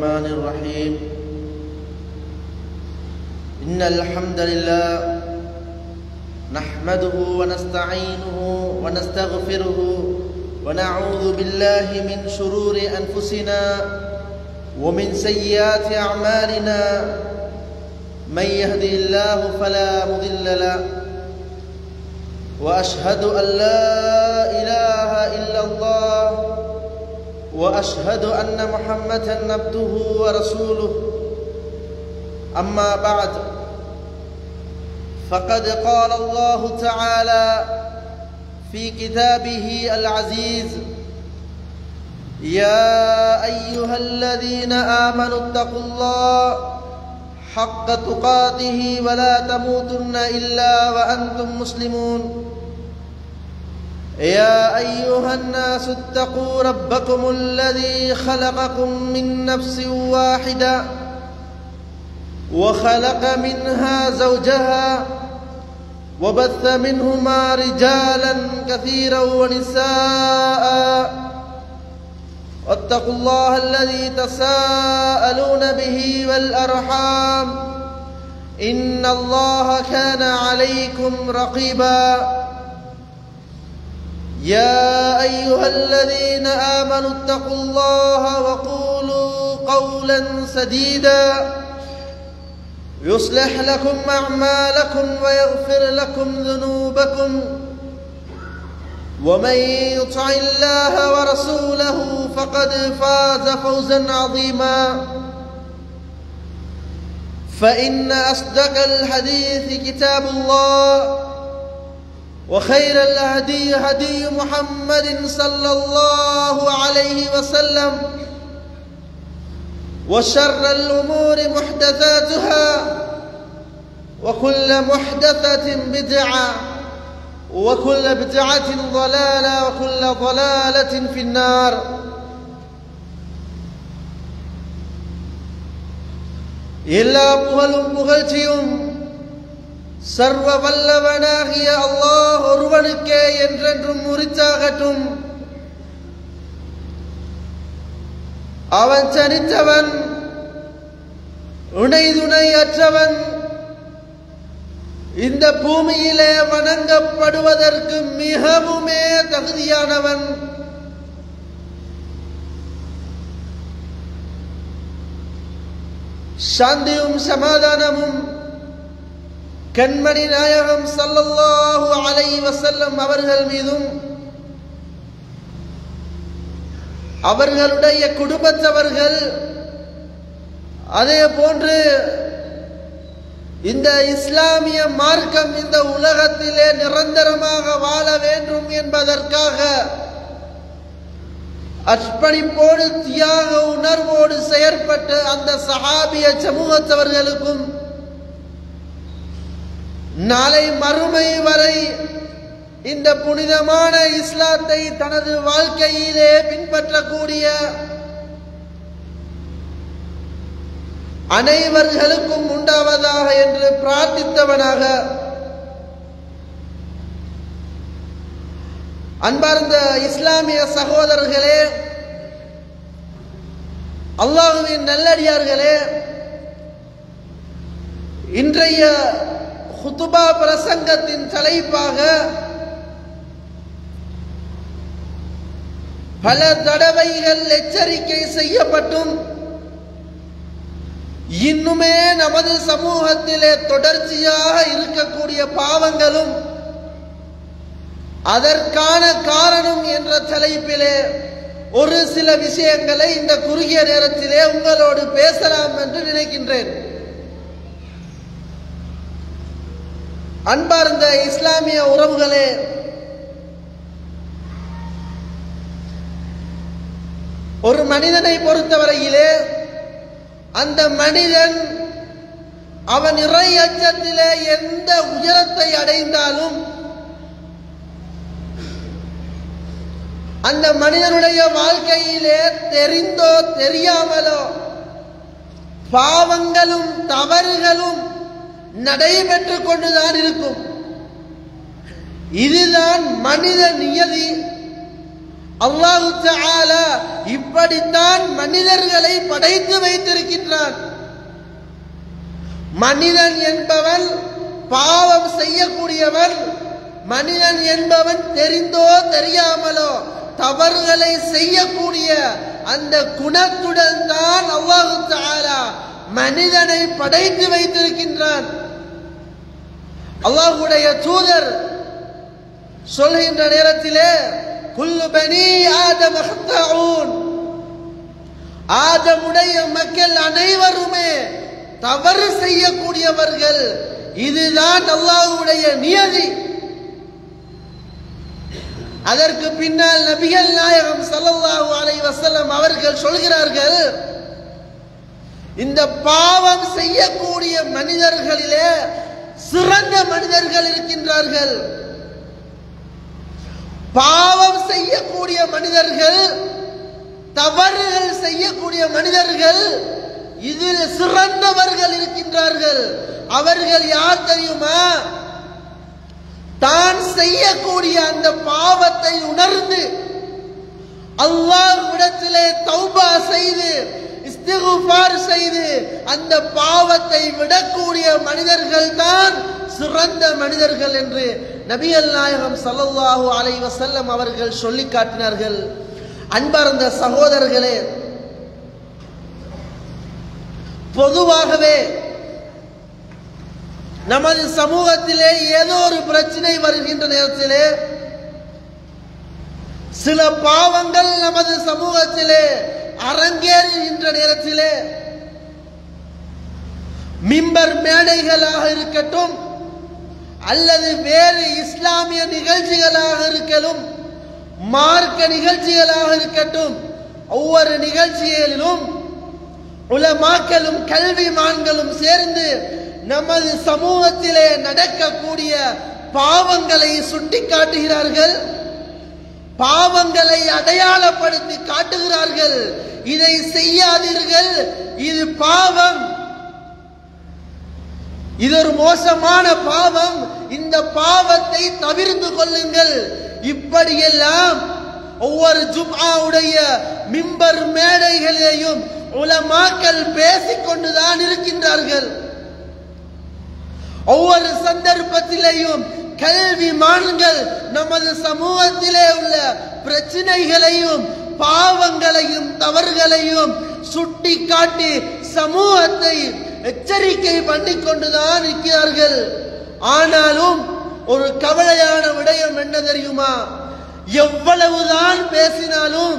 الرحمن الرحيم إن الحمد لله نحمده ونستعينه ونستغفره ونعوذ بالله من شرور أنفسنا ومن سيئات أعمالنا من يهدي الله فلا مضل له واشهد ان لا اله الا الله واشهد ان محمدا عبده ورسوله اما بعد فقد قال الله تعالى في كتابه العزيز يا ايها الذين امنوا اتقوا الله حق تقاته ولا تموتن الا وانتم مسلمون يا ايها الناس اتقوا ربكم الذي خلقكم من نفس واحده وخلق منها زوجها وبث منهما رجالا كثيرا ونساء واتقوا الله الذي تساءلون به والارحام ان الله كان عليكم رقيبا يا ايها الذين امنوا اتقوا الله وقولوا قولا سديدا يصلح لكم اعمالكم ويغفر لكم ذنوبكم ومن يطع الله ورسوله فقد فاز فوزا عظيما فان اصدق الحديث كتاب الله وخير الهدي هدي محمد صلى الله عليه وسلم وشر الامور محدثاتها وكل محدثه بدعه وكل بدعة ضلالة وكل ضلالة في النار எல்லா புகழும் புகழ்ச்சியும் சர்வ வல்லவனாகிய அல்லாஹ் ஒருவனுக்கே என்றென்றும் உரித்தாகட்டும் அவன் சனித்தவன் உணை துணையற்றவன் இந்த பூமியிலே வணங்கப்படுவதற்கு மிகவுமே தகுதியானவன் சாந்தியும் சமாதானமும் கண்மணி நாயகம் சல்லல்லாஹு அலை வசல்லம் அவர்கள் மீதும் அவர்களுடைய குடும்பத்தவர்கள் அதே போன்று இந்த இஸ்லாமிய மார்க்கம் இந்த உலகத்திலே நிரந்தரமாக வாழ வேண்டும் என்பதற்காக அர்ப்பணிப்போடு தியாக உணர்வோடு செயற்பட்ட அந்த சஹாபிய சமூகத்தவர்களுக்கும் நாளை மறுமை வரை இந்த புனிதமான இஸ்லாத்தை தனது வாழ்க்கையிலே பின்பற்றக்கூடிய அனைவர்களுக்கும் உண்டாவதாக என்று பிரார்த்தித்தவனாக அன்பார்ந்த இஸ்லாமிய சகோதரர்களே அல்லாஹுவின் நல்லடியார்களே இன்றைய ஹுத்துபா பிரசங்கத்தின் தலைப்பாக பல தடவைகள் எச்சரிக்கை செய்யப்பட்டும் இன்னுமே நமது சமூகத்திலே தொடர்ச்சியாக இருக்கக்கூடிய பாவங்களும் அதற்கான காரணம் என்ற தலைப்பிலே ஒரு சில விஷயங்களை இந்த குறுகிய நேரத்திலே உங்களோடு பேசலாம் என்று நினைக்கின்றேன் அன்பார்ந்த இஸ்லாமிய உறவுகளே ஒரு மனிதனை பொறுத்தவரையிலே அந்த மனிதன் அவன் இறை அச்சத்திலே எந்த உயரத்தை அடைந்தாலும் அந்த மனிதனுடைய வாழ்க்கையிலே தெரிந்தோ தெரியாமலோ பாவங்களும் தவறுகளும் நடைபெற்று கொண்டுதான் இருக்கும் இதுதான் மனித நியதி அல்லாஹு தஆலா இப்படித்தான் மனிதர்களை படைத்து வைத்திருக்கின்றான் மனிதன் என்பவன் பாவம் செய்யக்கூடியவன் மனிதன் என்பவன் தெரிந்தோ தெரியாமலோ தவறுகளை செய்யக்கூடிய அந்த குணத்துடன் தான் அல்லாஹு தஆலா மனிதனை படைத்து வைத்திருக்கின்றான் அல்லாஹுடைய தூதர் சொல்கின்ற நேரத்திலே குல்லு பனி ஆதம் ஹத்தஊன் ஆதமுடைய மக்கள் அனைவருமே தவறு செய்யக்கூடியவர்கள் இதுதான் அல்லாஹ்வுடைய நியதி அதற்கு பின்னால் நபிகள் நாயகம் ஸல்லல்லாஹு அலைஹி வஸல்லம் அவர்கள் சொல்கிறார்கள் இந்த பாவம் செய்யக்கூடிய மனிதர்களிலே சிறந்த மனிதர்கள் இருக்கின்றார்கள் பாவம் செய்யக்கூடிய மனிதர்கள் தவறுகள் செய்யக்கூடிய மனிதர்கள் இதில் சிறந்தவர்கள் இருக்கின்றார்கள் அவர்கள் யார் தெரியுமா தான் செய்யக்கூடிய அந்த பாவத்தை உணர்ந்து அல்லாஹ்விடத்திலே தௌபா செய்து இஸ்திகுஃபார் செய்து அந்த பாவத்தை விடக்கூடிய மனிதர்கள் தான் சிறந்த மனிதர்கள் என்று நபிகள் நாயகம் ஸல்லல்லாஹு அலைஹி வஸல்லம் அவர்கள் சொல்லி காட்டினார்கள் அன்பார்ந்த சகோதரர்களே பொதுவாகவே நமது சமூகத்திலே ஏதோ ஒரு பிரச்சனை வருகின்ற நேரத்திலே சில பாவங்கள் நமது சமூகத்திலே அரங்கேறுகின்ற நேரத்திலே மிம்பர் மேடைகளாக இருக்கட்டும் அல்லது வேறு இஸ்லாமிய நிகழ்ச்சிகளாக இருக்கலும் மார்க்க நிகழ்ச்சிகளாக இருக்கட்டும் ஒவ்வொரு நிகழ்ச்சிகளிலும் உலமாக்களும் கல்விமான்களும் சேர்ந்து நமது சமூகத்திலே நடக்கக்கூடிய பாவங்களை சுட்டிக்காட்டுகிறார்கள் பாவங்களை அடையாளப்படுத்தி காட்டுகிறார்கள் இதை செய்யாதீர்கள் இது பாவம் இது ஒரு மோசமான பாவம் இந்த பாவத்தை தவிர்த்து கொள்ளுங்கள் இப்படியெல்லாம் ஒவ்வொரு ஜும்ஆவுடைய மிம்பர் மேடைகளிலேயும் உலமாக்கள் பேசிக் கொண்டுதான் இருக்கின்றார்கள் ஒவ்வொரு சந்தர்ப்பத்திலேயும் கல்வி மான்கள் நமது சமூகத்திலே உள்ள பிரச்சனைகளையும் பாவங்களையும் தவறுகளையும் சுட்டி காட்டி சமூகத்தை எச்சரிக்கை பண்ணிக் கொண்டுதான் இருக்கிறார்கள் ஆனாலும் ஒரு கவலையான விடயம் என்ன தெரியுமா எவ்வளவுதான் பேசினாலும்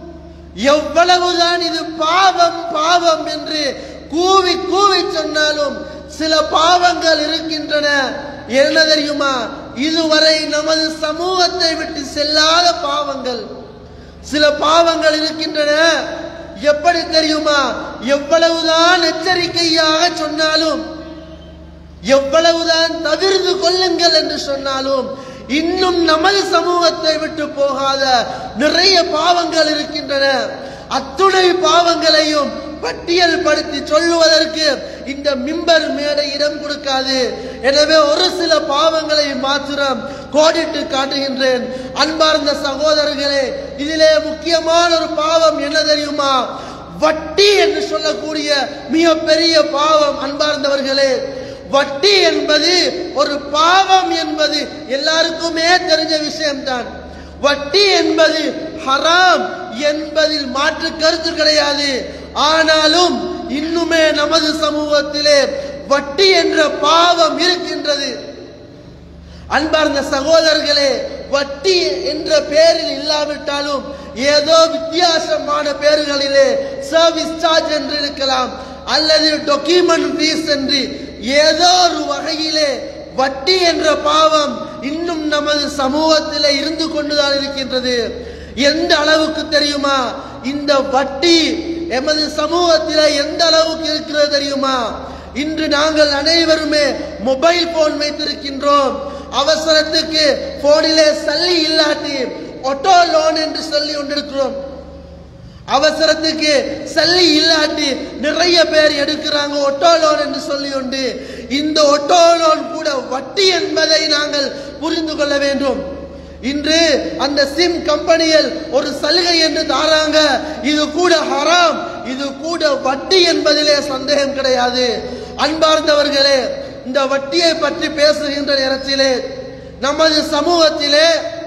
எவ்வளவுதான் இது பாவம் பாவம் என்று கூவி கூவி சொன்னாலும் சில பாவங்கள் இருக்கின்றன என்ன தெரியுமா இதுவரை நமது சமூகத்தை விட்டு செல்லாத பாவங்கள் சில பாவங்கள் இருக்கின்றன எப்படி தெரியுமா எவ்வளவுதான் எச்சரிக்கையாக சொன்னாலும் எவ்வளவுதான் தவிர்த்து கொள்ளுங்கள் என்று சொன்னாலும் இன்னும் நமது சமூகத்தை விட்டு போகாத நிறைய பாவங்கள் இருக்கின்றன அத்துணை பாவங்களையும் பட்டியல் படுத்தி சொல்லுவதற்கு இந்த மிம்பர் மேடை இடம் கொடுக்காது எனவே ஒரு சில பாவங்களை மாத்திரம் கோடிட்டு காட்டுகின்றேன் அன்பார்ந்த சகோதரர்களே இதிலே முக்கியமான ஒரு பாவம் என்ன தெரியுமா வட்டி என்று சொல்லக்கூடிய மிக பெரிய பாவம் அன்பார்ந்தவர்களே வட்டி என்பது ஒரு பாவம் என்பது எல்லாருக்குமே தெரிஞ்ச விஷயம்தான் வட்டி என்பது ஹராம் என்பதில் மாற்று கருத்து கிடையாது ஆனாலும் இன்னுமே நமது சமூகத்திலே வட்டி என்ற பாவம் இருக்கின்றது அன்பார்ந்த சகோதரர்களே வட்டி என்ற பெயரில் இல்லாவிட்டாலும் ஏதோ வித்தியாசமான பெயர்களிலே சர்வீஸ் சார்ஜ் என்று இருக்கலாம் அல்லது டாக்குமெண்ட் ஃபீஸ் என்று ஏதோ ஒரு வகையிலே வட்டி என்ற பாவம் இன்னும் நமது சமூகத்திலே இருந்து கொண்டுதான் இருக்கின்றது எந்த அளவுக்கு தெரியுமா இந்த வட்டி எமது சமூகத்திலே எந்த அளவுக்கு இருக்கிறது தெரியுமா இன்று நாங்கள் அனைவருமே மொபைல் போன் வைத்திருக்கின்றோம் அவசரத்துக்கு போனிலே சல்லி இல்லாட்டி ஒட்டோ லோன் என்று சொல்லி கொண்டிருக்கிறோம் அவசரத்துக்கு சல்லி இல்லாட்டி நிறைய பேர் எடுக்கிறாங்க ஒட்டோ லோன் என்று சொல்லி உண்டு இந்த ஒட்டோ லோன் கூட வட்டி என்பதை நாங்கள் புரிந்து கொள்ள வேண்டும் இன்று அந்த சிம் கம்பெனிகள் ஒரு சலுகை என்று தாராங்க இது கூட ஹராம் இது கூட வட்டி என்பதிலே சந்தேகம் கிடையாது அன்பார்ந்தவர்களே இந்த வட்டியை பற்றி பேசுகின்ற நேரத்திலே நமது சமூகத்திலே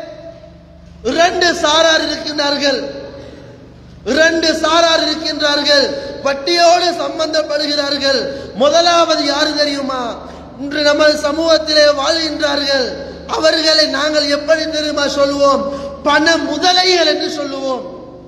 இரண்டு சாரார் இருக்கின்றார்கள் இரண்டு சாரார் இருக்கின்றார்கள் வட்டியோடு சம்பந்தப்படுகிறார்கள் முதலாவது யாரு தெரியுமா இன்று நமது சமூகத்திலே வாழ்கின்றார்கள் அவர்களை நாங்கள் எப்படி தெரியுமா சொல்லுவோம் பண முதலைகள் என்று சொல்லுவோம்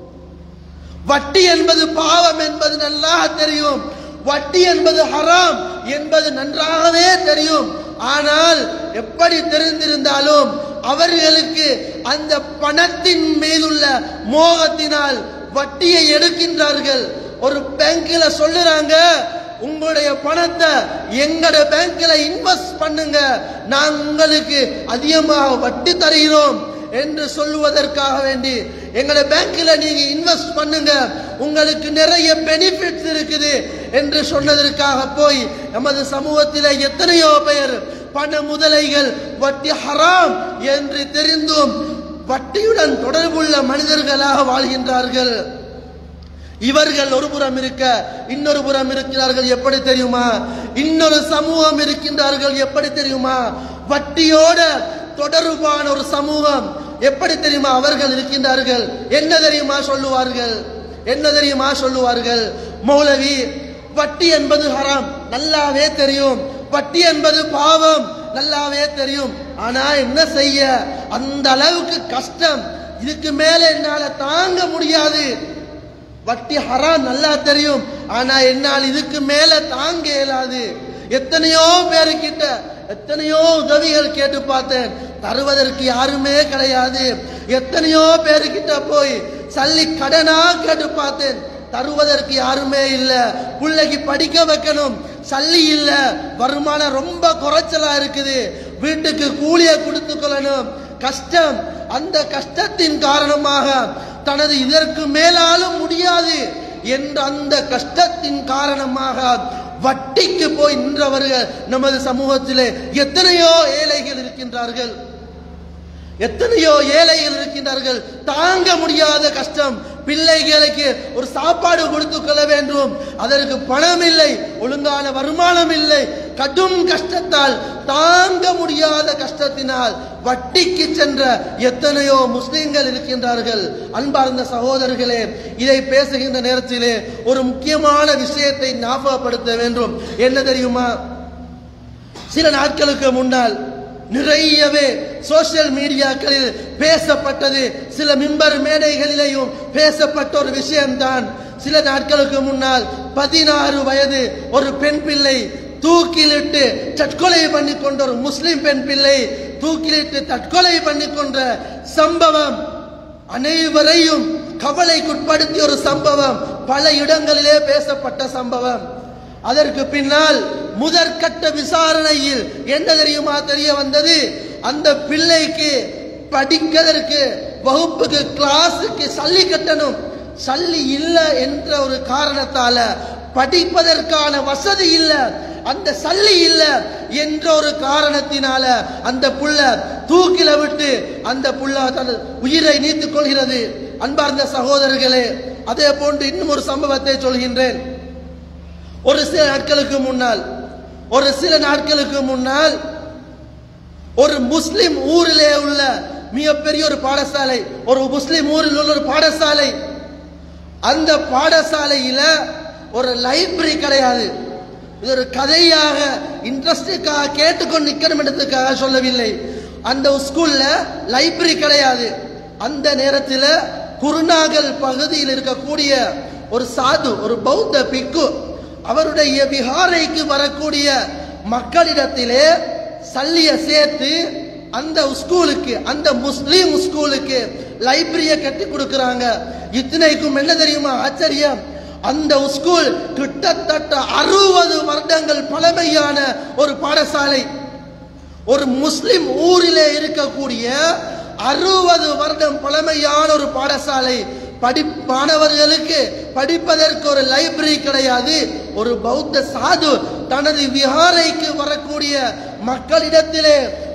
வட்டி என்பது பாவம் என்பது நன்றாக தெரியும் வட்டி என்பது ஹராம் என்பது நன்றாகவே தெரியும் ஆனால் எப்படி தெரிந்திருந்தாலும் அவர்களுக்கு அந்த பணத்தின் மீதுள்ள மோகத்தினால் வட்டியை எடுக்கின்றார்கள் ஒரு பேங்க்ல சொல்லுறாங்க உங்களுடைய பணத்தை எங்கட பேங்க்ல இன்வெஸ்ட் பண்ணுங்க நான் உங்களுக்கு அதிகமாக வட்டி தருகிறோம் என்று சொல்லுவதற்காக வேண்டி எங்களோட பேங்க்ல நீங்க இன்வெஸ்ட் பண்ணுங்க உங்களுக்கு நிறைய பெனிஃபிட்ஸ் இருக்குது என்று சொன்னதற்காக போய் நமது சமூகத்தில் எத்தனையோ பேர் பண முதலைகள் வட்டி ஹராம் என்று தெரிந்தும் வட்டியுடன் தொடர்புள்ள மனிதர்களாக வாழ்கின்றார்கள் இவர்கள் ஒரு புறம் இருக்க இன்னொரு புறம் இருக்கிறார்கள் எப்படி தெரியுமா இன்னொரு சமூகம் இருக்கின்றார்கள் எப்படி தெரியுமா வட்டியோட தொடர்பான ஒரு சமூகம் எப்படி தெரியுமா அவர்கள் இருக்கின்றார்கள் என்ன தெரியுமா சொல்லுவார்கள் என்ன தெரியுமா சொல்லுவார்கள் மௌலவி வட்டி என்பது ஹராம் நல்லாவே தெரியும் வட்டி என்பது பாவம் நல்லாவே தெரியும் ஆனா என்ன செய்ய அந்த அளவுக்கு கஷ்டம் இதுக்கு மேல என்னால தாங்க முடியாது வட்டி ஹராம் நல்லா தெரியும் ஆனா என்னால் இதுக்கு மேல தாங்க இயலாது எத்தனையோ பேருக்கிட்ட எத்தனையோ உதவிகள் கேட்டு பார்த்தேன் தருவதற்கு யாருமே கிடையாது எத்தனையோ பேருக்கிட்ட போய் சல்லி கடனா கேட்டு பார்த்தேன் தருவதற்கு யாருமே இல்ல பிள்ளைக்கு படிக்க வைக்கணும் சல்லி இல்ல வருமானம் ரொம்ப குறைச்சலா இருக்குது வீட்டுக்கு கூலிய கொடுத்து கொள்ளணும் கஷ்டம் அந்த கஷ்டத்தின் காரணமாக தனது இதற்கு மேலாலும் முடியாது என்ற அந்த கஷ்டத்தின் காரணமாக வட்டிக்கு போய் நின்றவர்கள் நமது சமூகத்திலே எத்தனையோ ஏழைகள் இருக்கின்றார்கள் எத்தனையோ ஏழைகள் இருக்கின்றார்கள் தாங்க முடியாத கஷ்டம் பிள்ளைகளுக்கு ஒரு சாப்பாடு கொடுத்து கொள்ள வேண்டும் அதற்கு பணம் இல்லை ஒழுங்கான வருமானம் இல்லை கடும் கஷ்டத்தால் தாங்க முடியாத கஷ்டத்தினால் வட்டிக்கு சென்ற எத்தனையோ முஸ்லிம்கள் இருக்கின்றார்கள் அன்பார்ந்த சகோதரர்களே இதை பேசுகின்ற நேரத்திலே ஒரு முக்கியமான விஷயத்தை ஞாபகப்படுத்த வேண்டும் என்ன தெரியுமா சில நாட்களுக்கு முன்னால் நிறையவே சோசியல் மீடியாக்களில் பேசப்பட்டது சில மிம்பர் மேடைகளிலேயும் பேசப்பட்ட ஒரு விஷயம்தான் சில நாட்களுக்கு முன்னால் பதினாறு வயது ஒரு பெண் பிள்ளை தூக்கிலிட்டு தற்கொலை பண்ணி கொண்ட ஒரு முஸ்லிம் பெண் பிள்ளை தூக்கிலிட்டு தற்கொலை பண்ணி கொன்ற சம்பவம் அனைவரையும் கவலைக்குட்படுத்திய ஒரு சம்பவம் பல இடங்களிலே பேசப்பட்ட சம்பவம் அதற்கு பின்னால் முதற்கட்ட விசாரணையில் என்ன தெரியுமா தெரிய வந்தது அந்த பிள்ளைக்கு படிக்கிறதற்கு வகுப்புக்கு கிளாஸுக்கு சல்லி கட்டணும் சல்லி இல்ல என்ற ஒரு காரணத்தால படிப்பதற்கான வசதி இல்ல அந்த சல்லி இல்ல என்ற ஒரு காரணத்தினால அந்த புள்ள தூக்கில விட்டு அந்த புள்ள தனது உயிரை நீத்துக் கொள்கிறது அன்பார்ந்த சகோதரர்களே அதே போன்று இன்னும் ஒரு சம்பவத்தை சொல்கின்றேன் ஒரு சில நாட்களுக்கு முன்னால் ஒரு சில நாட்களுக்கு முன்னால் ஒரு முஸ்லிம் ஊரிலே உள்ள மிகப்பெரிய ஒரு பாடசாலை ஒரு முஸ்லிம் ஊரில் உள்ள ஒரு பாடசாலை அந்த பாடசாலையில ஒரு லைப்ரரி கிடையாது இது ஒரு கதையாக இன்ட்ரெஸ்டுக்காக கேட்டுக்கொண்டு நிக்கணும் என்றதுக்காக சொல்லவில்லை அந்த ஸ்கூல்ல லைப்ரரி கிடையாது அந்த நேரத்தில் குருநாகல் பகுதியில் இருக்கக்கூடிய ஒரு சாது ஒரு பௌத்த பிக்கு அவருடைய விஹாரைக்கு வரக்கூடிய மக்களிடத்திலே சல்லிய சேர்த்து அந்த ஸ்கூலுக்கு அந்த முஸ்லீம் ஸ்கூலுக்கு லைப்ரரிய கட்டி கொடுக்கறாங்க இத்தனைக்கும் என்ன தெரியுமா ஆச்சரியம் அந்த ஸ்கூல் கிட்டத்தட்ட அறுபது வருடங்கள் பழமையான ஒரு பாடசாலை ஒரு முஸ்லிம் ஊரிலே இருக்கக்கூடிய அறுபது வருடம் பழமையான ஒரு பாடசாலை படி மாணவர்களுக்கு படிப்பதற்கு ஒரு லைப்ரரி கிடையாது ஒரு பௌத்த சாது தனது விஹாரைக்கு வரக்கூடிய மக்களிடத்திலே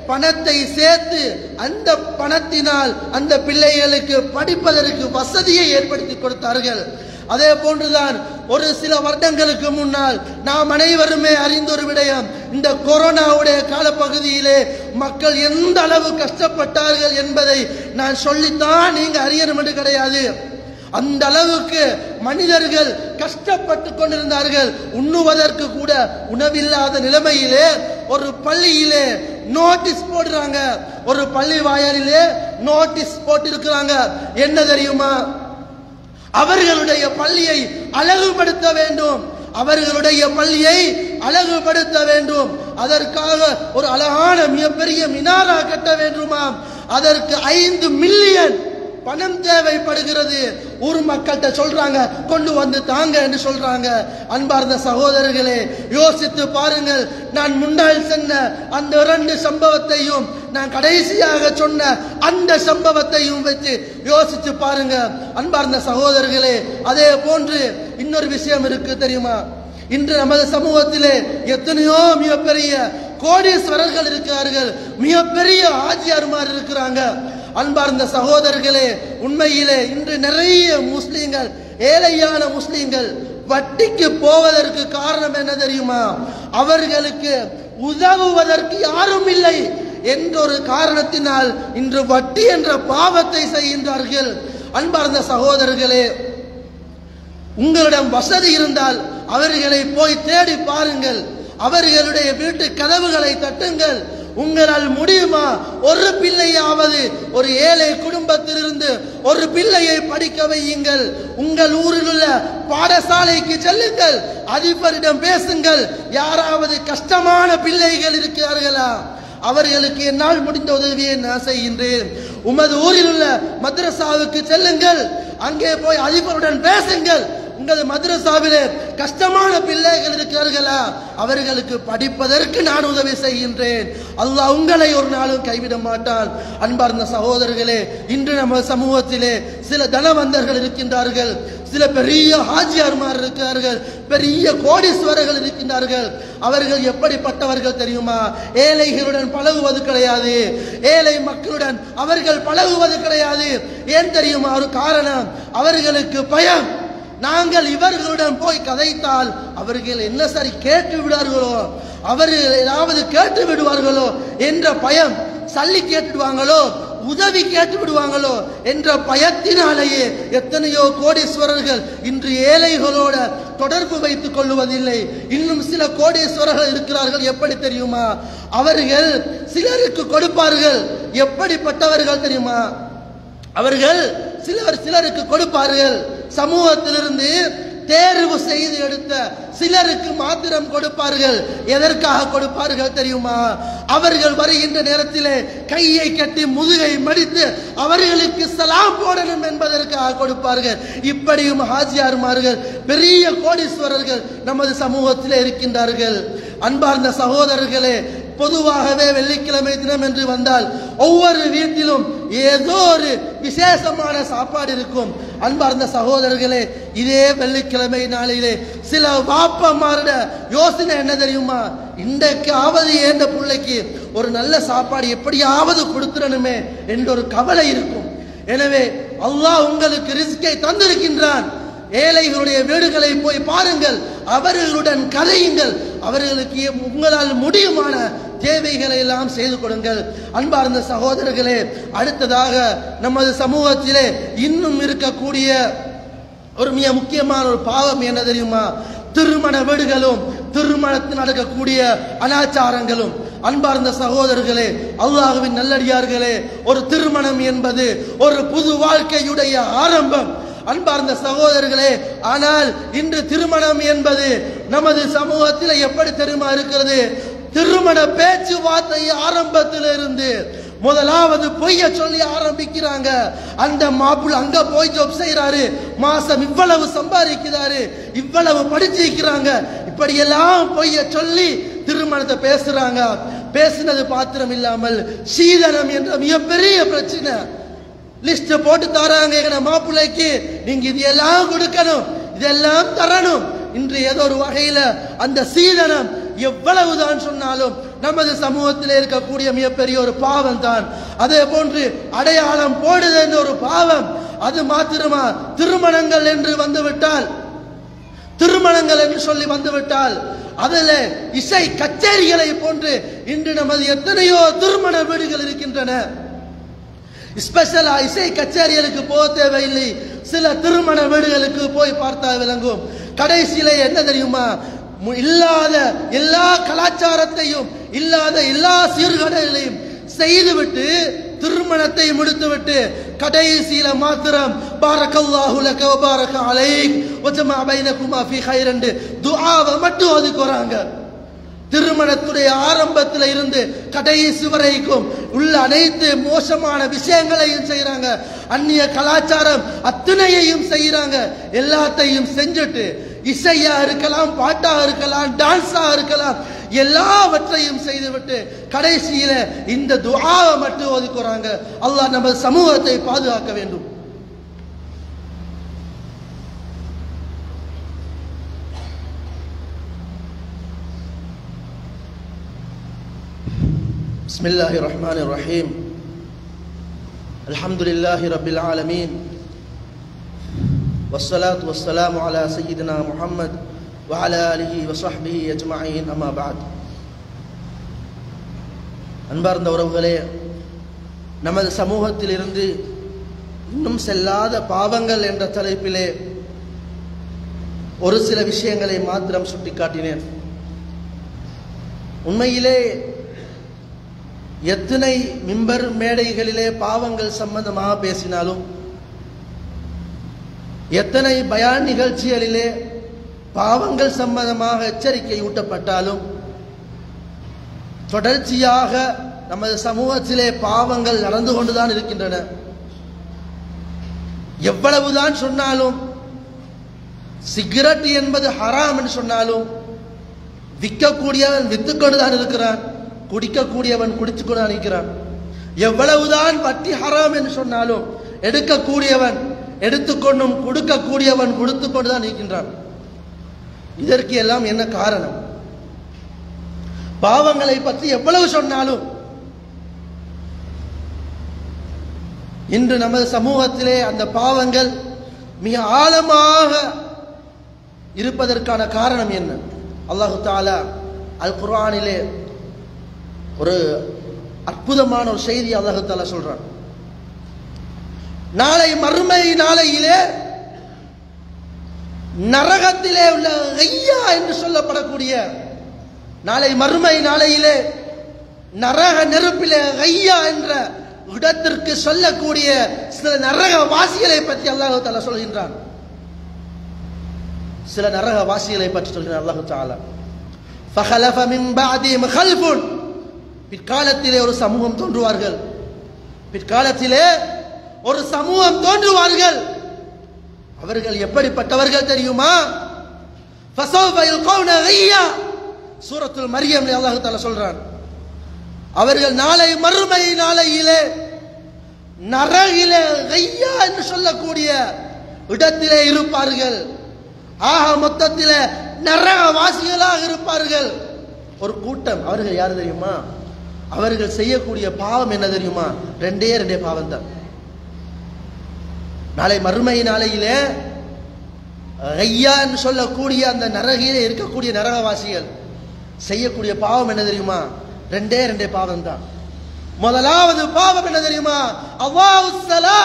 பணத்தை சேர்த்து அந்த பணத்தினால் அந்த பிள்ளைகளுக்கு படிப்பதற்கு வசதியை ஏற்படுத்தி கொடுத்தார்கள் அதே போன்றுதான் ஒரு சில வருடங்களுக்கு முன்னால் நாம் அனைவருமே அறிந்த ஒரு விடயம் இந்த கொரோனாவுடைய காலப்பகுதியிலே மக்கள் எந்த அளவு கஷ்டப்பட்டார்கள் என்பதை நான் சொல்லித்தான் நீங்க அறியணும் என்று கிடையாது அந்த அளவுக்கு மனிதர்கள் கஷ்டப்பட்டு கொண்டிருந்தார்கள் உண்ணுவதற்கு கூட உணவில்லாத நிலைமையிலே ஒரு பள்ளியிலே நோட்டீஸ் போடுறாங்க ஒரு பள்ளி வாயலிலே நோட்டீஸ் போட்டிருக்கிறாங்க என்ன தெரியுமா அவர்களுடைய பள்ளியை அழகுபடுத்த வேண்டும் அவர்களுடைய பள்ளியை அழகுபடுத்த வேண்டும் அதற்காக ஒரு அழகான மிகப்பெரிய மினாரா கட்ட வேண்டுமாம் அதற்கு ஐந்து மில்லியன் பணம் தேவைப்படுகிறது ஊர் மக்கள்கிட்ட சொல்றாங்க கொண்டு வந்து தாங்க என்று சொல்றாங்க அன்பார்ந்த சகோதரர்களே யோசித்து பாருங்கள் நான் முன்னால் சொன்ன அந்த இரண்டு சம்பவத்தையும் நான் கடைசியாக சொன்ன அந்த சம்பவத்தையும் வச்சு யோசிச்சு பாருங்க அன்பார்ந்த சகோதரர்களே அதே போன்று இன்னொரு விஷயம் இருக்கு தெரியுமா இன்று நமது சமூகத்திலே எத்தனையோ மிகப்பெரிய கோடீஸ்வரர்கள் இருக்கிறார்கள் மிகப்பெரிய ஆஜியார்மார் இருக்கிறாங்க அன்பார்ந்த சகோதரர்களே உண்மையிலே இன்று நிறைய முஸ்லீம்கள் ஏழையான முஸ்லீம்கள் வட்டிக்கு போவதற்கு காரணம் என்ன தெரியுமா அவர்களுக்கு உதவுவதற்கு யாரும் இல்லை என்ற ஒரு காரணத்தினால் இன்று வட்டி என்ற பாவத்தை செய்கின்றார்கள் அன்பார்ந்த சகோதரர்களே உங்களிடம் வசதி இருந்தால் அவர்களை போய் தேடி பாருங்கள் அவர்களுடைய வீட்டு கதவுகளை தட்டுங்கள் உங்களால் முடியுமா ஒரு பிள்ளையாவது ஒரு ஏழை குடும்பத்திலிருந்து ஒரு பிள்ளையை படிக்க வையுங்கள் உங்கள் ஊரில் உள்ள பாடசாலைக்கு செல்லுங்கள் அதிபரிடம் பேசுங்கள் யாராவது கஷ்டமான பிள்ளைகள் இருக்கிறார்களா அவர்களுக்கு என்னால் முடிந்த உதவியை நான் செய்கின்றேன் உமது ஊரில் உள்ள மദ്രസാவுக்கு செல்லுங்கள் அங்கே போய் அதிபருடன் பேசுங்கள் உங்களது மദ്രസാவிலே கஷ்டமான பிள்ளைகள் இருக்கிறார்களா அவர்களுக்கு படிப்பதற்கு நான் உதவி செய்கின்றேன் அல்லாஹ் உங்களை ஒரு நாளும் கைவிட மாட்டான் அன்பார்ந்த சகோதரர்களே இன்று நம்ம சமூகத்திலே சில தனவந்தர்கள் இருக்கின்றார்கள் சில பெரிய ஹாஜியார்மார் இருக்கிறார்கள் பெரிய கோடீஸ்வரர்கள் இருக்கின்றார்கள் அவர்கள் எப்படிப்பட்டவர்கள் தெரியுமா ஏழைகளுடன் பழகுவது கிடையாது ஏழை மக்களுடன் அவர்கள் பழகுவது கிடையாது ஏன் தெரியுமா ஒரு காரணம் அவர்களுக்கு பயம் நாங்கள் இவர்களுடன் போய் கதைத்தால் அவர்கள் என்ன சரி கேட்டு விடுவார்களோ அவர்கள் ஏதாவது கேட்டு விடுவார்களோ என்ற பயம் சல்லி கேட்டுடுவாங்களோ உதவி கேட்டு விடுவாங்களோ என்ற பயத்தினாலேயே எத்தனையோ கோடீஸ்வரர்கள் இன்று ஏழைகளோட தொடர்பு வைத்துக் கொள்வதில்லை இன்னும் சில கோடீஸ்வரர்கள் இருக்கிறார்கள் எப்படி தெரியுமா அவர்கள் சிலருக்கு கொடுப்பார்கள் எப்படிப்பட்டவர்கள் தெரியுமா அவர்கள் சிலர் சிலருக்கு கொடுப்பார்கள் சமூகத்திலிருந்து தேர்வு செய்து எடுத்த சிலருக்கு மாத்திரம் கொடுப்பார்கள் எதற்காக கொடுப்பார்கள் தெரியுமா அவர்கள் வருகின்ற நேரத்திலே கையை கட்டி முதுகை மடித்து அவர்களுக்கு சலாம் போடணும் என்பதற்காக கொடுப்பார்கள் இப்படியும் ஹாஜியார்மார்கள் பெரிய கோடீஸ்வரர்கள் நமது சமூகத்திலே இருக்கின்றார்கள் அன்பார்ந்த சகோதரர்களே பொதுவாகவே வெள்ளிக்கிழமை தினம் என்று வந்தால் ஒவ்வொரு வீட்டிலும் ஏதோ ஒரு விசேஷமான சாப்பாடு இருக்கும் அன்பார்ந்த சகோதரர்களே இதே வெள்ளிக்கிழமை நாளிலே சில வாப்பமாரோட யோசனை என்ன தெரியுமா இன்றைக்காவது ஏந்த பிள்ளைக்கு ஒரு நல்ல சாப்பாடு எப்படியாவது கொடுத்துடணுமே என்ற ஒரு கவலை இருக்கும் எனவே அல்லாஹ் உங்களுக்கு ரிஸ்கை தந்திருக்கின்றான் ஏழைகளுடைய வீடுகளை போய் பாருங்கள் அவர்களுடன் கதையுங்கள் அவர்களுக்கு உங்களால் முடியுமான தேவைகளை எல்லாம் செய்து கொடுங்கள் அன்பார்ந்த சகோதரர்களே அடுத்ததாக நமது சமூகத்திலே இன்னும் இருக்கக்கூடிய ஒரு மிக முக்கியமான ஒரு பாவம் என்ன தெரியுமா திருமண வீடுகளும் திருமணத்தில் நடக்கக்கூடிய அனாச்சாரங்களும் அன்பார்ந்த சகோதரர்களே அல்லாஹுவின் நல்லடியார்களே ஒரு திருமணம் என்பது ஒரு புது வாழ்க்கையுடைய ஆரம்பம் அன்பார்ந்த சகோதரர்களே ஆனால் இன்று திருமணம் என்பது நமது சமூகத்தில் எப்படி தெரியுமா இருக்கிறது திருமண பேச்சுவார்த்தை ஆரம்பத்திலிருந்து முதலாவது பொய்ய சொல்லி ஆரம்பிக்கிறாங்க அந்த மாப்பிள்ள அங்க போய் ஜாப் செய்யறாரு மாசம் இவ்வளவு சம்பாதிக்கிறாரு இவ்வளவு படிச்சிருக்கிறாங்க இப்படியெல்லாம் பொய்ய சொல்லி திருமணத்தை பேசுறாங்க பேசினது பாத்திரம் இல்லாமல் சீதனம் என்ற மிகப்பெரிய பிரச்சனை லிஸ்ட் போட்டு தராங்க எங்க மாப்பிள்ளைக்கு நீங்க இது எல்லாம் கொடுக்கணும் இதெல்லாம் தரணும் இன்று ஏதோ ஒரு வகையில அந்த சீதனம் எவ்வளவுதான் சொன்னாலும் நமது சமூகத்தில் இருக்கக்கூடிய மிகப்பெரிய ஒரு பாவம் தான் அதே போன்று அடையாளம் போடுதல் என்ற ஒரு பாவம் அது மாத்திரமா திருமணங்கள் என்று வந்துவிட்டால் திருமணங்கள் என்று சொல்லி வந்துவிட்டால் அதில் இசை கச்சேரிகளை போன்று இன்று நமது எத்தனையோ திருமண வீடுகள் இருக்கின்றன ஸ்பெஷலா இசை கச்சேரிகளுக்கு போக தேவையில்லை சில திருமண வீடுகளுக்கு போய் பார்த்தா விளங்கும் கடைசியில என்ன தெரியுமா மு- இல்லாத எல்லா கலாச்சாரத்தையும் இல்லாத எல்லா சீர்கடைகளையும் செய்துவிட்டு திருமணத்தை முடித்துவிட்டு கடைசியில மாத்திரம் பாரக்கல்லாஹு லக வ பாரக அலைக் வ ஜமா பைனகுமா ஃபீ கைர் என்று துஆவை மட்டும் ஒதுக்குறாங்க திருமணத்துடைய ஆரம்பத்தில் இருந்து கடைசி வரைக்கும் உள்ள அனைத்து மோசமான விஷயங்களையும் செய்றாங்க அந்நிய கலாச்சாரம் அத்தனையையும் செய்றாங்க எல்லாத்தையும் செஞ்சுட்டு இசையா இருக்கலாம் பாட்டா இருக்கலாம் டான்ஸா இருக்கலாம் எல்லாவற்றையும் செய்துவிட்டு கடைசியில இந்த துஆவை மட்டும் ஒதுக்குறாங்க அல்லாஹ் நம்ம சமூகத்தை பாதுகாக்க வேண்டும் بسم الله الرحمن الرحيم الحمد لله رب العالمين والصلاة والسلام على سيدنا محمد وعلى آله وصحبه أجمعين أما بعد அன்பார்ந்த உறவுகளே நமது சமூகத்திலிருந்து இன்னும் செல்லாத பாவங்கள் என்ற தலைப்பிலே ஒரு சில விஷயங்களை மாத்திரம் சுட்டிக்காட்டினேன் உண்மையிலே எத்தனை மிம்பர் மேடைகளிலே பாவங்கள் சம்பந்தமாக பேசினாலும் எத்தனை பயான் நிகழ்ச்சிகளிலே பாவங்கள் சம்பந்தமாக எச்சரிக்கை ஊட்டப்பட்டாலும் தொடர்ச்சியாக நமது சமூகத்திலே பாவங்கள் நடந்து கொண்டுதான் இருக்கின்றன எவ்வளவுதான் சொன்னாலும் சிகரெட் என்பது ஹராம் என்று சொன்னாலும் விற்கக்கூடியவன் வித்துக்கொண்டுதான் இருக்கிறான் குடிக்கக்கூடியவன் குடிச்சு கொண்டு நிற்கிறான் எவ்வளவுதான் வட்டி ஹராம் என்று சொன்னாலும் எடுக்கக்கூடியவன் எடுத்துக்கொண்டும் கொடுக்கக்கூடியவன் கொடுத்து கொண்டுதான் நிற்கின்றான் இதற்கு எல்லாம் என்ன காரணம் பாவங்களை பற்றி எவ்வளவு சொன்னாலும் இன்று நமது சமூகத்திலே அந்த பாவங்கள் மிக ஆழமாக இருப்பதற்கான காரணம் என்ன அல்லாஹு தாலா அல் குர்ஆனிலே ஒரு அற்புதமான ஒரு செய்தி அல்லாஹு தாலா சொல்றான் நாளை மறுமை நாளையிலே நரகத்திலே உள்ள ஐயா என்று சொல்லப்படக்கூடிய நாளை மறுமை நாளையிலே நரக நெருப்பிலே ஐயா என்ற இடத்திற்கு சொல்லக்கூடிய சில நரக வாசிகளை பற்றி அல்லாஹு தாலா சொல்கின்றான் சில நரக வாசிகளை பற்றி சொல்கிறான் அல்லாஹு தாலா فخلف من بعدهم خلف பிற்காலத்திலே ஒரு சமூகம் தோன்றுவார்கள் பிற்காலத்திலே ஒரு சமூகம் தோன்றுவார்கள் அவர்கள் எப்படிப்பட்டவர்கள் தெரியுமா فسوف يلقون غيا சூரத்துல் மரியம்ல அல்லாஹ் தஆலா சொல்றான் அவர்கள் நாளை மறுமை நாளையிலே நரகிலே கையா என்று சொல்லக்கூடிய இடத்திலே இருப்பார்கள் ஆக மொத்தத்திலே நரக வாசிகளாக இருப்பார்கள் ஒரு கூட்டம் அவர்கள் யார் தெரியுமா அவர்கள் செய்யக்கூடிய பாவம் என்ன தெரியுமா ரெண்டே ரெண்டே பாவம் தான் நாளை மறுமை நாளையிலே ஐயா என்று சொல்லக்கூடிய அந்த நரகிலே இருக்கக்கூடிய நரகவாசிகள் செய்யக்கூடிய பாவம் என்ன தெரியுமா ரெண்டே ரெண்டே பாவம் தான் முதலாவது பாவம் என்ன தெரியுமா அல்லாஹுஸ்ஸலா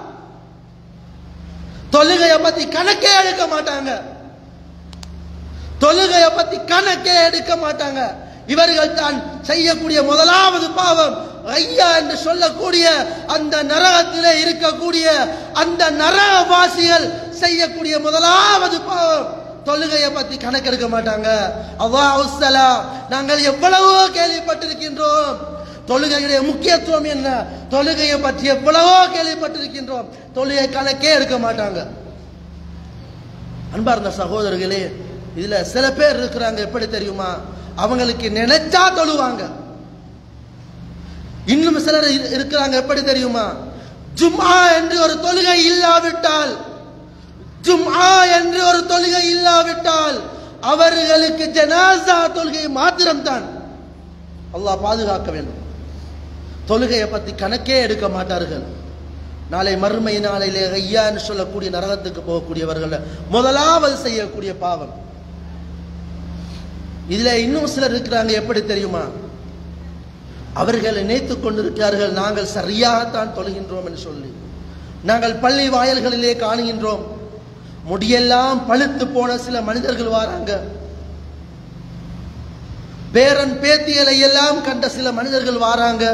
தொழுகையை பத்தி கணக்கே எடுக்க மாட்டாங்க தொழுகையை பத்தி கணக்கே எடுக்க மாட்டாங்க இவர்கள் தான் செய்யக்கூடிய முதலாவது பாவம் ஐயா என்று சொல்லக்கூடிய அந்த நரகத்திலே இருக்கக்கூடிய அந்த நரகவாசிகள் செய்யக்கூடிய முதலாவது பாவம் தொழுகையை பத்தி கணக்கெடுக்க மாட்டாங்க அல்லாஹுஸ்ஸலா நாங்கள் எவ்வளவோ கேள்விப்பட்டிருக்கின்றோம் தொழுகையுடைய முக்கியத்துவம் என்ன தொழுகையை பற்றி எவ்வளவோ கேள்விப்பட்டிருக்கின்றோம் தொழுகை கணக்கே எடுக்க மாட்டாங்க அன்பார்ந்த சகோதரர்களே இதுல சில பேர் இருக்கிறாங்க எப்படி தெரியுமா அவங்களுக்கு நினைச்சா தொழுவாங்க இன்னும் சிலர் இரு- இருக்கிறாங்க எப்படி தெரியுமா ஜும்ஆ என்று ஒரு தொழுகை இல்லாவிட்டால் ஜும்ஆ என்று ஒரு தொழுகை இல்லாவிட்டால் அவர்களுக்கு ஜனாசா தொழுகை மாத்திரம்தான் அல்லாஹ் பாதுகாக்க வேண்டும் தொழுகையை பத்தி கணக்கே எடுக்க மாட்டார்கள் நாளை மறுமை நாளையிலே ஐயான்னு சொல்லக்கூடிய நரகத்துக்கு போகக்கூடியவர்கள் முதலாவது செய்யக்கூடிய பாவம் இதுல இன்னும் சிலர் இருக்கிறாங்க எப்படி தெரியுமா அவர்கள் நினைத்துக் கொண்டிருக்கிறார்கள் நாங்கள் சரியாகத்தான் தொழுகின்றோம் என்று சொல்லி நாங்கள் பள்ளி வாயல்களிலே காணுகின்றோம் முடியெல்லாம் பழுத்து போன சில மனிதர்கள் வராங்க பேரன் பேத்தியலை எல்லாம் கண்ட சில மனிதர்கள் வாராங்க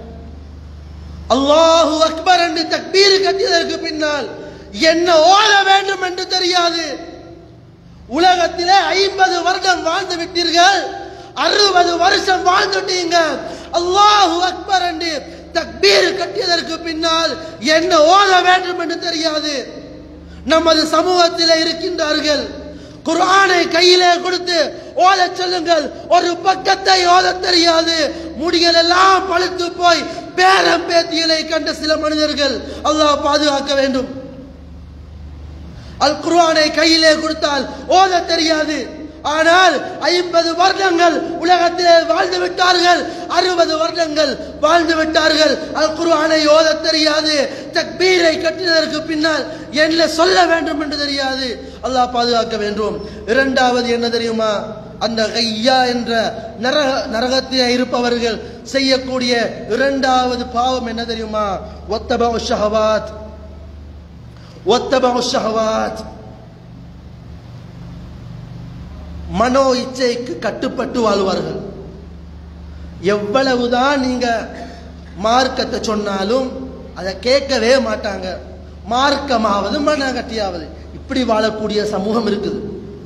அல்லாஹு அக்பர் என்று தக்பீர் கட்டியதற்கு பின்னால் என்ன ஓத வேண்டும் என்று தெரியாது உலகத்திலே ஐம்பது வருடம் வாழ்ந்து விட்டீர்கள் அறுபது வருஷம் வாழ்ந்துட்டீங்க அல்லாஹு அக்பர் என்று தக்பீர் கட்டியதற்கு பின்னால் என்ன ஓத வேண்டும் என்று தெரியாது நமது சமூகத்திலே இருக்கின்றார்கள் குர்ஆனை கையிலே கொடுத்து ஓதச் சொல்லுங்கள் ஒரு பக்கத்தை ஓதத் தெரியாது முடிகள் எல்லாம் பழுத்து போய் பேரம் பேத்தியலை கண்ட சில மனிதர்கள் அல்லாஹ் பாதுகாக்க வேண்டும் அல் குர்ஆனை கையிலே கொடுத்தால் ஓத தெரியாது ஆனால் ஐம்பது வருடங்கள் உலகத்திலே வாழ்ந்து விட்டார்கள் அறுபது வருடங்கள் வாழ்ந்து விட்டார்கள் அல் குர்ஆனை ஓத தெரியாது தக்பீரை கட்டினதற்கு பின்னால் என்ன சொல்ல வேண்டும் என்று தெரியாது அல்லாஹ் பாதுகாக்க வேண்டும் இரண்டாவது என்ன தெரியுமா அந்த கையா என்ற நரக நரகத்திலே இருப்பவர்கள் செய்யக்கூடிய இரண்டாவது பாவம் என்ன தெரியுமா ஒத்தபா ஷஹவாத் ஒத்தபா ஷஹவாத் மனோ இச்சைக்கு கட்டுப்பட்டு வாழ்வார்கள் எவ்வளவுதான் நீங்க மார்க்கத்தை சொன்னாலும் அதை கேட்கவே மாட்டாங்க மார்க்கமாவது மன கட்டியாவது இப்படி வாழக்கூடிய சமூகம் இருக்குது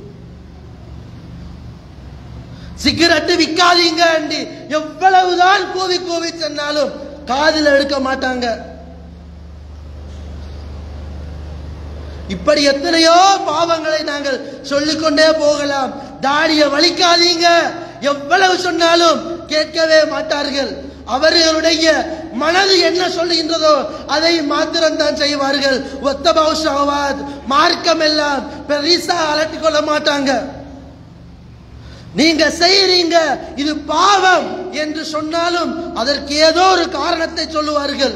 சிகரெட்டு விற்காதீங்க எவ்வளவுதான் கூவி கூவி சொன்னாலும் காதில் எடுக்க மாட்டாங்க இப்படி எத்தனையோ பாவங்களை நாங்கள் சொல்லிக்கொண்டே போகலாம் தாடியை வலிக்காதீங்க எவ்வளவு சொன்னாலும் கேட்கவே மாட்டார்கள் அவர்களுடைய மனது என்ன சொல்லுகின்றதோ அதை மாத்திரம் தான் செய்வார்கள் ஒத்த பௌஷாவாத் மார்க்கம் எல்லாம் பெரிசா அலட்டிக் கொள்ள மாட்டாங்க நீங்க செய்யறீங்க இது பாவம் என்று சொன்னாலும் அதற்கு ஏதோ ஒரு காரணத்தை சொல்லுவார்கள்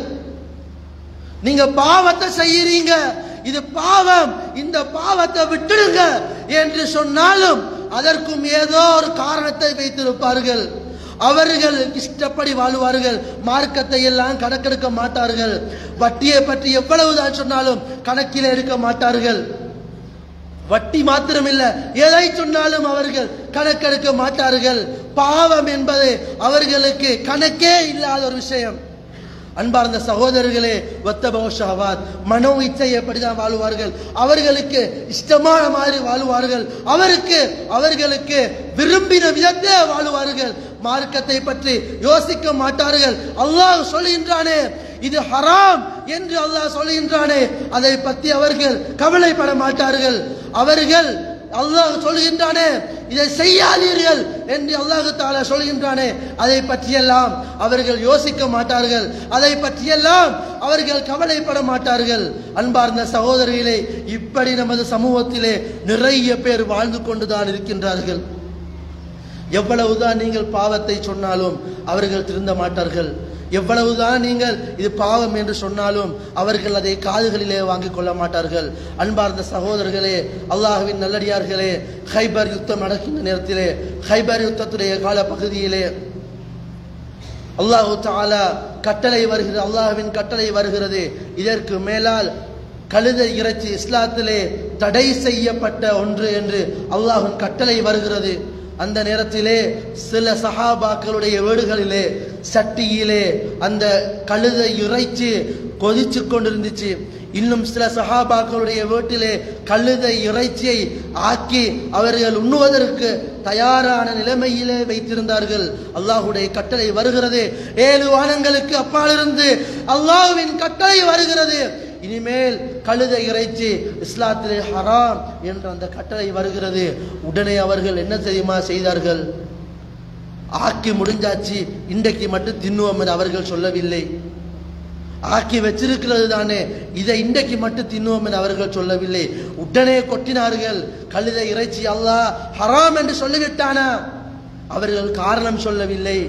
நீங்க பாவத்தை செய்யறீங்க இது பாவம் இந்த பாவத்தை விட்டுடுங்க என்று சொன்னாலும் அதற்கும் ஏதோ ஒரு காரணத்தை வைத்திருப்பார்கள் அவர்கள் இஷ்டப்படி வாழுவார்கள் மார்க்கத்தை எல்லாம் கணக்கெடுக்க மாட்டார்கள் வட்டியை பற்றி எவ்வளவுதான் சொன்னாலும் கணக்கில் எடுக்க மாட்டார்கள் வட்டி மாத்திரமில்ல எதை சொன்னாலும் அவர்கள் கணக்கெடுக்க மாட்டார்கள் பாவம் என்பது அவர்களுக்கு கணக்கே இல்லாத ஒரு விஷயம் அன்பார்ந்த சகோதரர்களே ஒத்தபோஷாவாத் மனோ இச்சையப்படிதான் வாழுவார்கள் அவர்களுக்கு இஷ்டமான மாதிரி வாழுவார்கள் அவருக்கு அவர்களுக்கு விரும்பின விதத்தே வாழுவார்கள் மார்க்கத்தை பற்றி யோசிக்க மாட்டார்கள் அல்லாஹ் சொல்கின்றானே இது ஹராம் என்று அல்லாஹ் சொல்கின்றானே அதை பற்றி அவர்கள் கவலைப்பட மாட்டார்கள் அவர்கள் அல்லாஹ் சொல்கின்றானே இதை செய்யாதீர்கள் என்று அல்லாஹு தாலா சொல்கின்றானே அதை பற்றியெல்லாம் அவர்கள் யோசிக்க மாட்டார்கள் அதை பற்றியெல்லாம் அவர்கள் கவலைப்பட மாட்டார்கள் அன்பார்ந்த சகோதரிகளே இப்படி நமது சமூகத்திலே நிறைய பேர் வாழ்ந்து கொண்டுதான் இருக்கின்றார்கள் எவ்வளவுதான் நீங்கள் பாவத்தை சொன்னாலும் அவர்கள் திருந்த மாட்டார்கள் எவ்வளவுதான் நீங்கள் இது பாவம் என்று சொன்னாலும் அவர்கள் அதை காதுகளிலே வாங்கிக் கொள்ள மாட்டார்கள் அன்பார்ந்த சகோதரர்களே அல்லாஹுவின் நல்லடியார்களே ஹைபர் யுத்தம் நடக்கின்ற நேரத்திலே ஹைபர் யுத்தத்துடைய கால பகுதியிலே அல்லாஹு தாலா கட்டளை வருகிறது அல்லாஹுவின் கட்டளை வருகிறது இதற்கு மேலால் கழுதை இறைச்சி இஸ்லாத்திலே தடை செய்யப்பட்ட ஒன்று என்று அல்லாஹின் கட்டளை வருகிறது அந்த நேரத்திலே சில சஹாபாக்களுடைய வீடுகளிலே சட்டியிலே அந்த கழுதை இறைச்சி கொதிச்சு கொண்டிருந்துச்சு இன்னும் சில சஹாபாக்களுடைய வீட்டிலே கழுதை இறைச்சியை ஆக்கி அவர்கள் உண்ணுவதற்கு தயாரான நிலைமையிலே வைத்திருந்தார்கள் அல்லாஹுடைய கட்டளை வருகிறது ஏழு வானங்களுக்கு அப்பாலிருந்து அல்லாஹுவின் கட்டளை வருகிறது இனிமேல் கழுதை இறைச்சி இஸ்லாத்திலே ஹராம் என்ற அந்த கட்டளை வருகிறது உடனே அவர்கள் என்ன தெரியுமா செய்தார்கள் ஆக்கி முடிஞ்சாச்சு இன்றைக்கு மட்டும் தின்னுவோம் என்று அவர்கள் சொல்லவில்லை ஆக்கி வச்சிருக்கிறது தானே இதை இன்றைக்கு மட்டும் தின்னுவோம் என்று அவர்கள் சொல்லவில்லை உடனே கொட்டினார்கள் கழுதை இறைச்சி அல்லாஹ் ஹராம் என்று சொல்லிவிட்டானா அவர்கள் காரணம் சொல்லவில்லை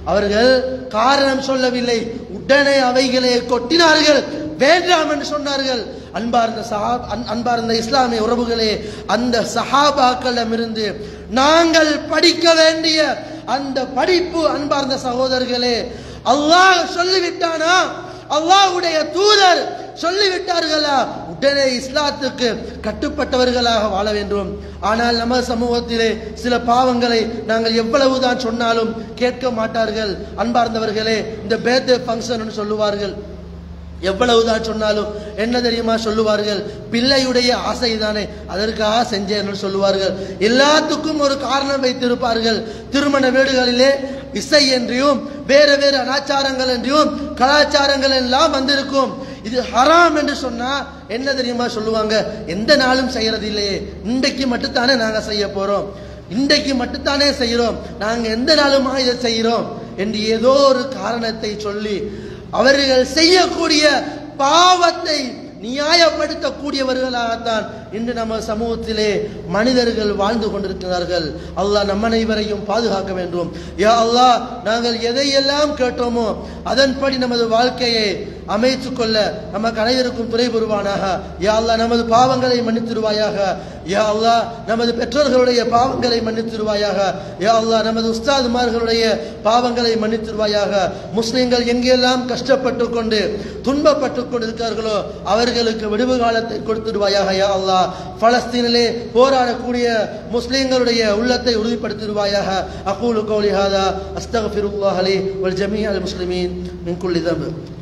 அவர்கள் காரணம் சொல்லவில்லை உடனே அவைகளை கொட்டினார்கள் வேண்டாம் என்று சொன்னார்கள் அன்பார்ந்த சஹா அன்- அன்பார்ந்த இஸ்லாமிய உறவுகளே அந்த சஹாபாக்களிடமிருந்து நாங்கள் படிக்க வேண்டிய அந்த படிப்பு அன்பார்ந்த சகோதரர்களே அல்லாஹ் சொல்லிவிட்டானா அல்லாஹ்வுடைய தூதர் சொல்லிவிட்டார்களா உடனே இஸ்லாத்துக்கு கட்டுப்பட்டவர்களாக வாழ வேண்டும் ஆனால் நம்ம சமூகத்திலே சில பாவங்களை நாங்கள் எவ்வளவுதான் சொன்னாலும் கேட்க மாட்டார்கள் அன்பார்ந்தவர்களே இந்த பேர்தே ஃபங்க்ஷன் சொல்லுவார்கள் எவ்வளவுதான் சொன்னாலும் என்ன தெரியுமா சொல்லுவார்கள் பிள்ளையுடைய ஆசை தானே அதற்காக செஞ்சேன்னு சொல்லுவார்கள் எல்லாத்துக்கும் ஒரு காரணம் வைத்திருப்பார்கள் திருமண வீடுகளிலே இசை என்றியும் வேறு வேறு அனாச்சாரங்கள் என்றியும் கலாச்சாரங்கள் எல்லாம் வந்திருக்கும் இது ஹராம் என்று சொன்னா என்ன தெரியுமா சொல்லுவாங்க எந்த நாளும் செய்யறது இல்லையே இன்றைக்கு மட்டும்தானே நாங்க செய்ய போறோம் இன்றைக்கு மட்டும்தானே செய்கிறோம் நாங்க எந்த நாளுமா இதை செய்கிறோம் என்று ஏதோ ஒரு காரணத்தை சொல்லி அவர்கள் செய்யக்கூடிய பாவத்தை நியாயப்படுத்தக்கூடியவர்களாகத்தான் இன்று நம்ம சமூகத்திலே மனிதர்கள் வாழ்ந்து கொண்டிருக்கிறார்கள் அல்லாஹ் நம் அனைவரையும் பாதுகாக்க வேண்டும் யா அல்லாஹ் நாங்கள் எதையெல்லாம் கேட்டோமோ அதன்படி நமது வாழ்க்கையை அமைத்துக் கொள்ள நமக்கு அனைவருக்கும் துணை புரிவானாக யா அல்லாஹ் நமது பாவங்களை மன்னித்திருவாயாக யா அல்லாஹ் நமது பெற்றோர்களுடைய பாவங்களை மன்னித்திருவாயாக யா அல்லாஹ் நமது உஸ்தாதுமார்களுடைய பாவங்களை மன்னித்திருவாயாக முஸ்லிம்கள் எங்கெல்லாம் கஷ்டப்பட்டு கொண்டு துன்பப்பட்டு கொண்டிருக்கிறார்களோ அவர்களுக்கு விடுவு காலத்தை கொடுத்துடுவாயாக யா அல்லாஹ் பலஸ்தீனிலே போராடக்கூடிய முஸ்லிம்களுடைய உள்ளத்தை உறுதிப்படுத்திடுவாயாக அகூலு கௌலி ஹாதா அஸ்தகஃபிருல்லாஹ் அலி வல் ஜமீஅல் முஸ்லிமீன் மின் குல்லி தம்பு